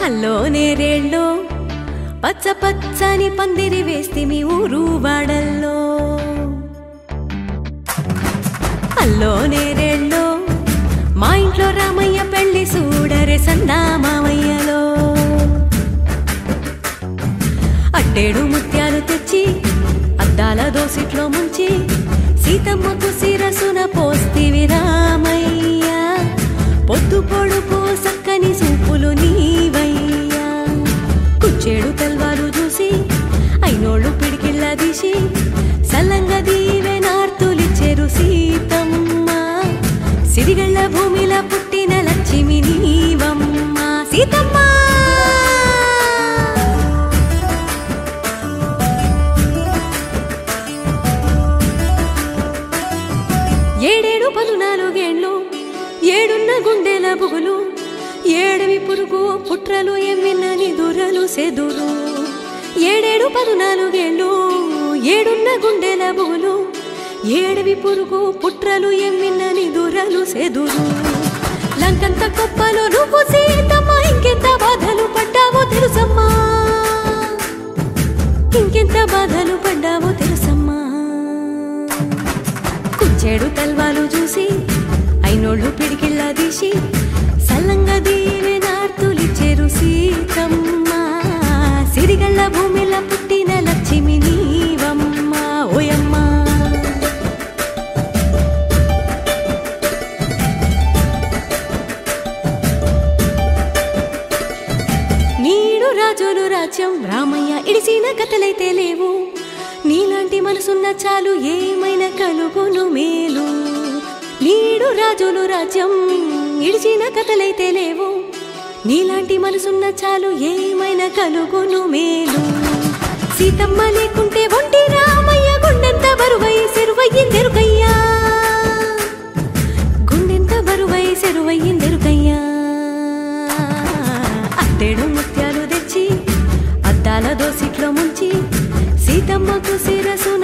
అల్లో నేరేళ్ళో పచ్చ పచ్చని పందిరి వేస్తే మీ ఊరు వాడల్లో అల్లో నేరేళ్ళో మా ఇంట్లో రామయ్య పెళ్లి చూడరే సందా మామయ్యలో అట్టేడు ముత్యాలు తెచ్చి అద్దాల దోసిట్లో ముంచి సీతమ్మకు శిరసున పోస్తివి రామయ్య పొద్దు పొడుపు సక్కని సూపులు నీవయ్యా కుచ్చేడు తల్వాలు చూసి అయినోళ్ళు పిడికిళ్ళ తీసి సల్లంగా దీవె నార్తులిచ్చెరు సీతమ్మ సిరిగళ్ళ భూమిల పుట్టిన లక్ష్మి నీవమ్మ సీతమ్మ ఏడేడు పలునాలుగేళ్ళు ఏడున్న గుండెల బుగులు ఏడవి పురుగు పుట్రలు ఎమ్మిన్నని దురలు సెదురు ఏడేడు పలునాలుగేళ్ళు ఏడున్న గుండెల బుగులు ఏడవి పురుగు పుట్రలు ఎమ్మిన్నని దురలు సెదురు లంకంత కుప్పలు నువ్వు సీతమ్మ ఇంకెంత బాధలు పడ్డావో తెలుసమ్మా ఇంకెంత బాధలు పడ్డావో తెలుసమ్మా కుచ్చేడు తల్వాలు చూసి అయినోళ్ళు పిడికిళ్ళ తీసి సల్లంగా దీవె నార్తులిచ్చెరు సీతమ్మ సిరిగళ్ళ భూమిల పుట్టిన లక్ష్మి నీవమ్మ ఓయమ్మ నీడు రాజులు రాజ్యం రామయ్య ఇడిసిన కథలైతే లేవు నీలాంటి మనసున్న చాలు ఏమైనా కలుగును మేలు నీడు రాజులు రాజ్యం ఇడిచిన కథలైతే లేవు నీలాంటి మనసున్న చాలు ఏమైనా కలుగును మేలు సీతమ్మ లేకుంటే ఒంటి రామయ్య గుండెంత బరువై సెరువయ్యిందెరుకయ్యా గుండెంత బరువై సెరువయ్యిందెరుకయ్యా అత్తేడు ముత్యాలు తెచ్చి అద్దాల దోసిట్లో ముంచి సీతమ్మకు శిరసు